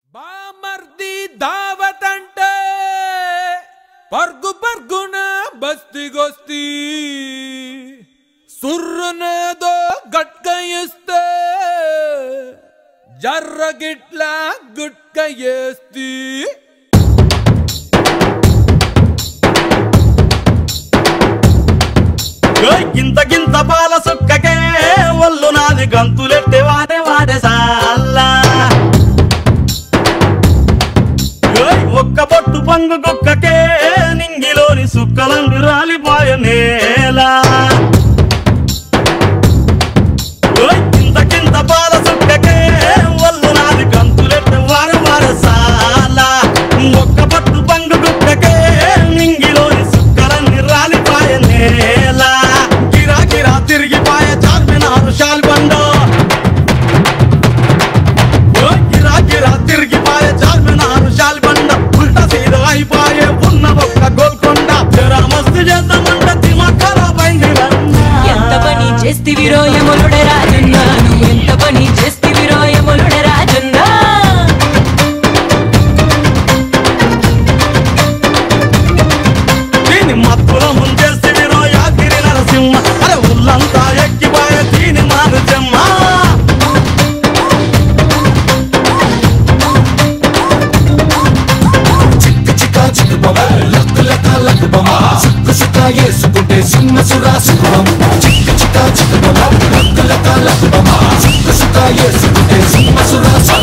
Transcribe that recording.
బామర్ది దావత్ అంటే పర్గు పర్గున బస్తిగొస్తి సుర్రునేదో గట్క ఇస్తే జర్ర గిట్ల గుట్క ఏస్తి ఓయ్ గింత గింత పాల సుక్కకే ఒళ్ళు నాది గంతులెట్టి వాడే వాడే సాల్లా ఓయ్ ఒక్క పొట్టు పంగు కుక్కకే నింగిలోని సుక్కలందు రాలిపోయ నేల ఓయ్ గింత గింత పాల సుక్కకే ఒళ్ళు నాది గంతులెట్టి వాడే వాడే సాలా ఒక్క పట్టు పంగు కుక్కకే నింగిలోని సుక్కలన్నీ రాలిపోయ నేల గిరా గిరా తిరిగిపోయ చార్మినారు శాల్బండో ఓయ్ గిరా గిరా తిరిగిపోయ చార్మినారు శాల్బండ ఉల్టా సీదా అయిపోయే ఉన్న ఒక్క గోల్కొండ జరా మస్తు చేద్దామంట దిమాగ్ ఖరాబ్ అయింది ఎంత పని చేస్తివిరో యములుడ రాజన్న నువ్వు ఎంత పని చేస్తివిరో యములుడ రాజన్న దీని మత్తుల ముందేస్తే యాగిరి నరసింహ అరే ఉల్లంతా ఎక్కిపోయే దీని మారు చెమ్మ చిక్క చిక్క చిక్కు బొమ్మ లక్కు లక్క లక్కు బొమ్మ సుక్కు సుక్క వేసుకుంటే సింహ సురా సుఖం చిక్క చిక్క చిక్కు బొమ్మ లక్కు లక్క లక్కు బొమ్మ సుక్కు సుక్క వేసుకుంటే సింహ సురా సుఖం